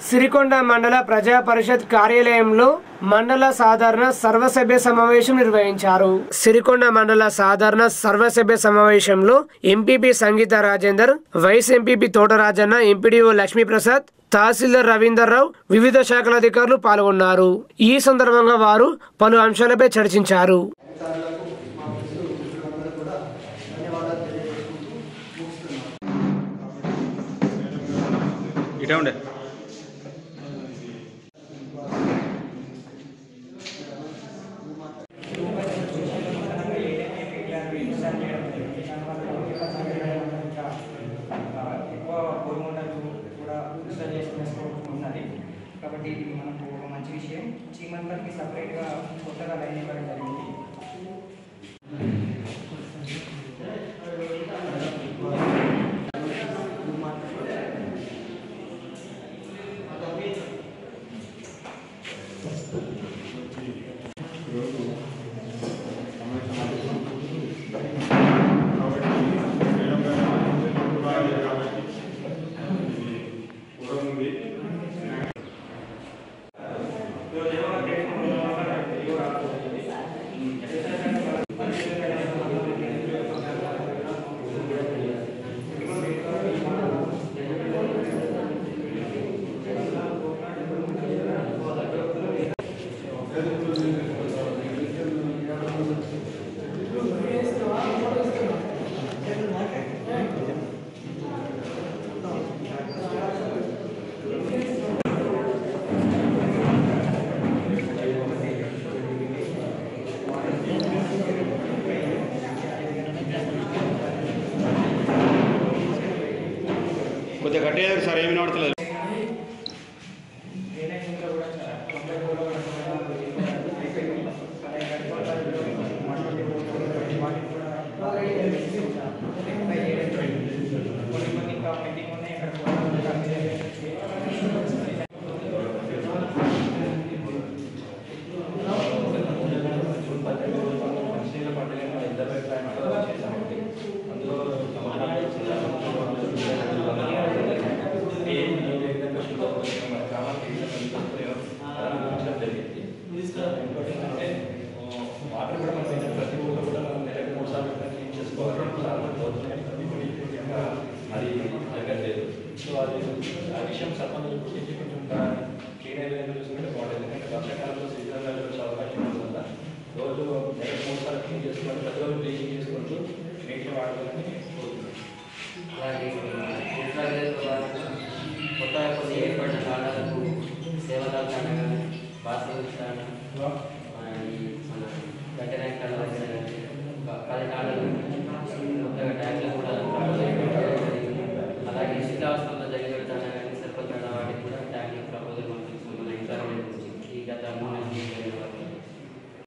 సిరికొండ మండల ప్రజా పరిషత్ కార్యాలయంలో మండల సాధారణ సర్వసభ్య సమావేశం నిర్వహించారు సిరికొండ మండల సాధారణ సర్వసభ్య సమావేశంలో MPP Sangeetha Rajender vice MPP Thotarajanna MPDO Lakshmiprasad tahsildar Ravinder Rao వివిధ శాఖల అధికారులు పాల్గొన్నారు ఈ సందర్భంగా వారు పలు అంశాలపై చర్చించారు ఇటే ఉండే ఎక్కువ గోల్మోడల్ కూడా ఇన్స్టాల్ చేసుకునే ఉన్నది కాబట్టి ఇది మనకు ఒక మంచి విషయం చీమంతర్కి సపరేట్గా కొత్తగా లైన్ ఇవ్వడం జరిగింది కొద్దిగా గట్టిగా సార్ ఏమి నడతలేదు కొన్ని కొన్ని ఇంకా పెండింగ్ ఉన్నాయి అక్కడ వాటర్ కూడా మనం ప్రతి ఊళ్ళో కూడా మనం నెలకు మూడు సార్లు క్లీన్ చేసుకోవాలి రెండు సార్లు అవుతున్నాయి ఇంకా అది జరగట్లేదు సో అది ఆ విషయం సర్పంచ్ గురించి కొంచెం క్లీన్ అయ్యేది చూసుకుంటే బాగుంటుంది ఎందుకంటే వర్షాకాలంలో సీజన్ వచ్చే అవకాశం ఉంది వల్ల రోజు నెలకు మూడు సార్లు క్లీన్ చేసుకోవాలి ప్రతి రోజు బ్లీచింగ్ చేసుకుంటూ నీటిని వాడాలని కోరుతున్నాను అలాగే ఉత్తరాదిలో కొత్తగా కొన్ని ఏర్పడిన కాలాలకు సేవల బాధ్యత